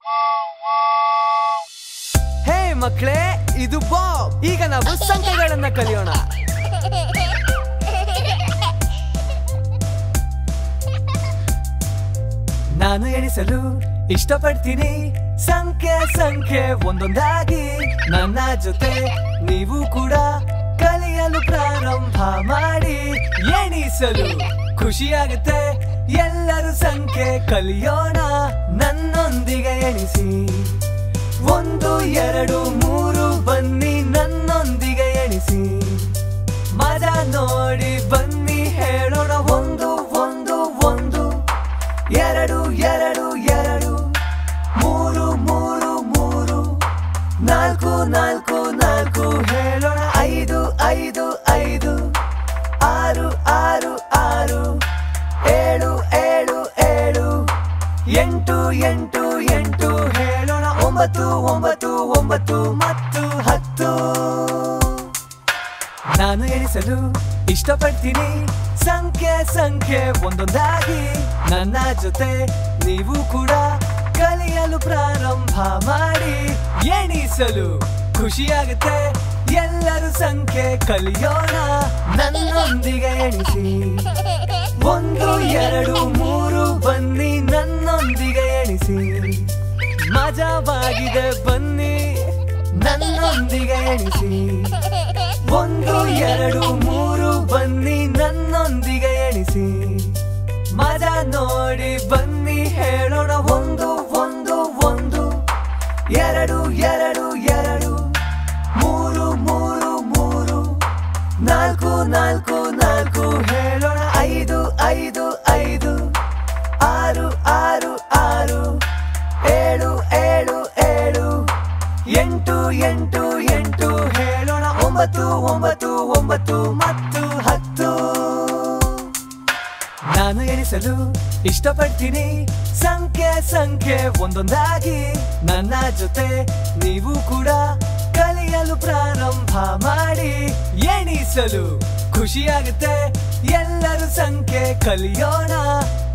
ಹೇ ಮಕ್ಕಳೇ ಇದು ಬಾಬ್ ಈಗ ನಾವು ಸಂಖ್ಯೆಗಳನ್ನ ಕಲಿಯೋಣ ನಾನು ಎಣಿಸಲು ಇಷ್ಟಪಡ್ತೀನಿ ಸಂಖ್ಯೆ ಸಂಖ್ಯೆ ಒಂದೊಂದಾಗಿ ನನ್ನ ಜೊತೆ ನೀವು ಕೂಡ ಕಲಿಯಲು ಪ್ರಾರಂಭ ಮಾಡಿ ಎಣಿಸಲು ಖುಷಿಯಾಗುತ್ತೆ ಎಲ್ಲರೂ ಸಂಖ್ಯೆ ಕಲಿಯೋಣ ನನ್ನೊಂದಿಗೆ ಎಣಿಸಿ ಒಂದು ಎರಡು ಮೂರು ಬನ್ನಿ ನನ್ನೊಂದಿಗೆ ಎಣಿಸಿ ಮಜಾ ನೋಡಿ ಬನ್ನಿ ಹೇಳೋಣ ಒಂದು ಒಂದು ಒಂದು ಎರಡು ಎರಡು ಎರಡು ಮೂರು ಮೂರು ಮೂರು ನಾಲ್ಕು ನಾಲ್ಕು ನಾಲ್ಕು ಹೇಳೋಣ ಐದು ಐದು ಐದು ಆರು ಆರು ಆರು ಏಳು ಏಳು ಏಳು ಎಂಟು ಎಂಟು ಎಂಟು ಹೇಳೋಣ ಒಂಬತ್ತು ಒಂಬತ್ತು ಒಂಬತ್ತು ಮತ್ತು ಹತ್ತು ನಾನು ಎಣಿಸಲು ಇಷ್ಟಪಡ್ತೀನಿ ಸಂಖ್ಯೆ ಸಂಖ್ಯೆ ಒಂದೊಂದಾಗಿ ನನ್ನ ಜೊತೆ ನೀವು ಕೂಡ ಕಲಿಯಲು ಪ್ರಾರಂಭ ಮಾಡಿ ಎಣಿಸಲು ಖುಷಿಯಾಗುತ್ತೆ ಎಲ್ಲರೂ ಸಂಖ್ಯೆ ಕಲಿಯೋಣ ನನ್ನೊಂದಿಗೆ ಎಣಿಸಿ ಒಂದು ಎರಡು ಮೂರು ಬನ್ನಿ ನನ್ನೊಂದಿಗೆ ಎಣಿಸಿ ಮಜವಾಗಿದೆ ಬನ್ನಿ ನನ್ನೊಂದಿಗೆ ಎಣಿಸಿ ಒಂದು ಎರಡು ಮೂರು ಬನ್ನಿ ನನ್ನೊಂದಿಗೆ ಎಣಿಸಿ ಮಜಾ ನೋಡಿ ಬನ್ನಿ ಹೇಳೋಣ ಒಂದು ಒಂದು ಒಂದು ಎರಡು ಎರಡು ಎರಡು ಮೂರು ಮೂರು ಮೂರು ನಾಲ್ಕು ನಾಲ್ಕು ನಾಲ್ಕು ಹೇಳೋಣ ಐದು ಐದು ಐದು ಆರು ಆರು ಆರು ಏಳು ಏಳು ಏಳು ಎಂಟು ಎಂಟು ಎಂಟು ಹೇಳೋಣ ಒಂಬತ್ತು ಒಂಬತ್ತು ಒಂಬತ್ತು ಮತ್ತು ಹತ್ತು ನಾನು ಎಣಿಸಲು ಇಷ್ಟಪಡ್ತೀನಿ ಸಂಖ್ಯೆ ಸಂಖ್ಯೆ ಒಂದೊಂದಾಗಿ ನನ್ನ ಜೊತೆ ನೀವು ಕೂಡ ಕಲಿಯಲು ಪ್ರಾರಂಭ ಮಾಡಿ ಎಣಿಸಲು ಖುಷಿಯಾಗುತ್ತೆ ಎಲ್ಲರೂ ಸಂಖ್ಯೆ ಕಲಿಯೋಣ